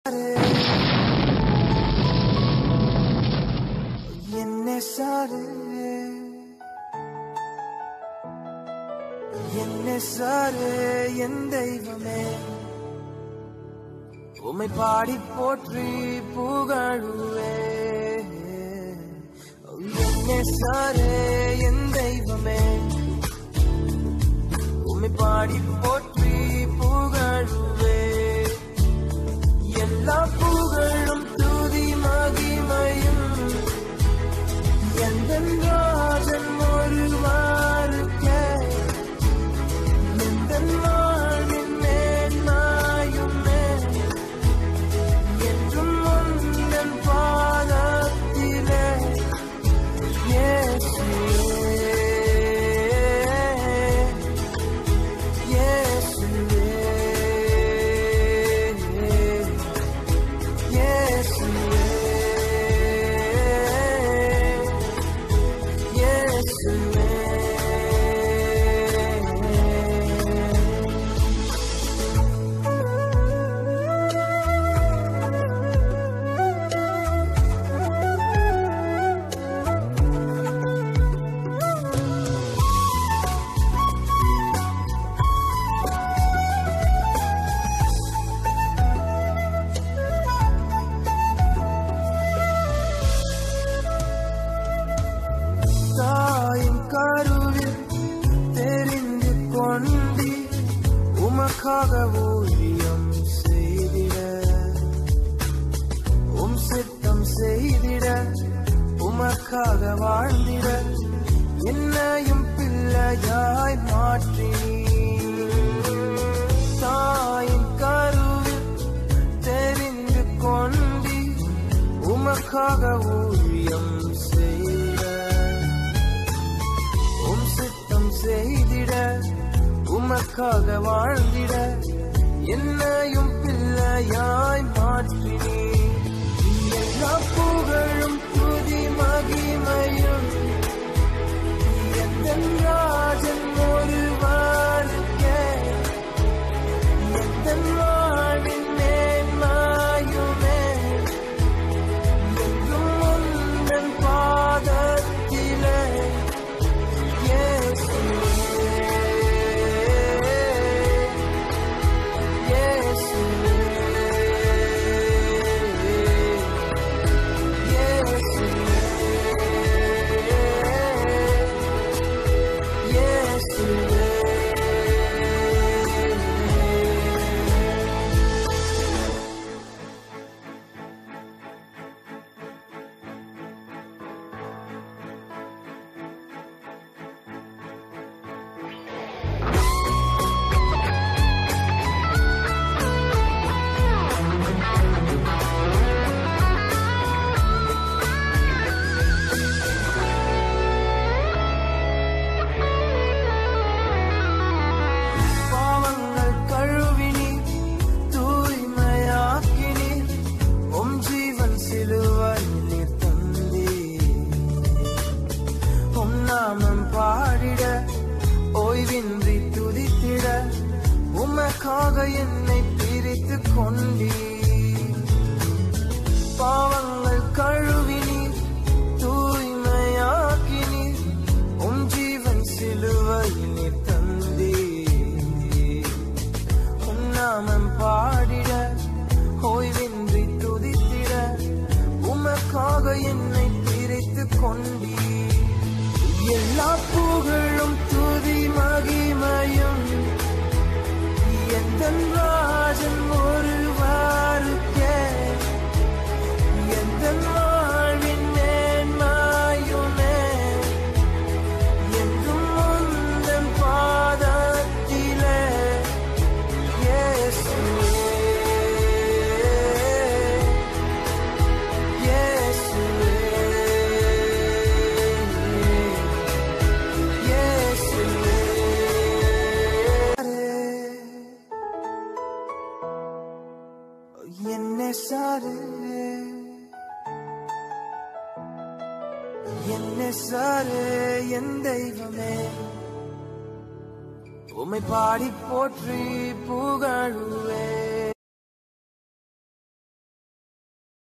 என்ன சாரு என்ன சாரு என் தெய்வமே உமை பாடி போற்றி புகழுவே என்ன சாரு என் தெய்வமே உமை பாடி போற்றி புகழுவே எல்லா புகழும் துதி மகிமையும் எந்த ராஜன் ஒருவாருக்கே எந்த வாழ்வின் மேன்மையுமே என்றும் உந்தன் பாதத்திலே இயேசுவே இயேசுவே இயேசுவே இயேசுவே தாயின் கருவில் தெரிந்து கொண்டி உமக்காக ஊழியம் செய்திட உம் சித்தம் செய்திட உமக்காக வாழ்ந்திட என்னையும் பிள்ளையாய் மாற்றி தாயின் கருவில் தெரிந்து கொண்டி உமக்காக ஊழியம் செய்த உம் சித்தம் செய்திட உமக்காக வாழ்ந்திட என்னையும் பிள்ளையாய் மாற்றினே எல்லா புகழும் துதி மகிமையும் எந்த ராஜன் ஒருவருக்கே எந்த வாழ்வின் மேன்மையுமே என்றும் உந்தன் பாதத்திலே இயேசுவே இயேசுவே பாவங்கள் கழுவினி தூய்மையாக்கினி உம் ஜீவன் சிலுவையில் தந்தி உம் நாமம் பாடிட ஓய்வின்றி துதித்திட உமக்காக என்னை பிரித்து கொண்டீ பாவங்கள் கழுவினி தூய்மையாக்கினி உம் ஜீவன் சிலுவையில் தந்தே உம் நாமம் பாடிட ஓய்வின்றி துதித்திட உமக்காக என்னை பிரித்து கொண்டீ எல்லா புகழும் துதி மகிமையும் எந்த ராஜன் ஒருவாருக்கே எந்த வாழ்வின் மேன்மையுமே என்றும் உந்தன் பாதத்திலே இயேசுவே இயேசுவே இயேசுவே என்ன சாரு என்ன சாரு என் தெய்வமே உமை பாடி போற்றி புகழ்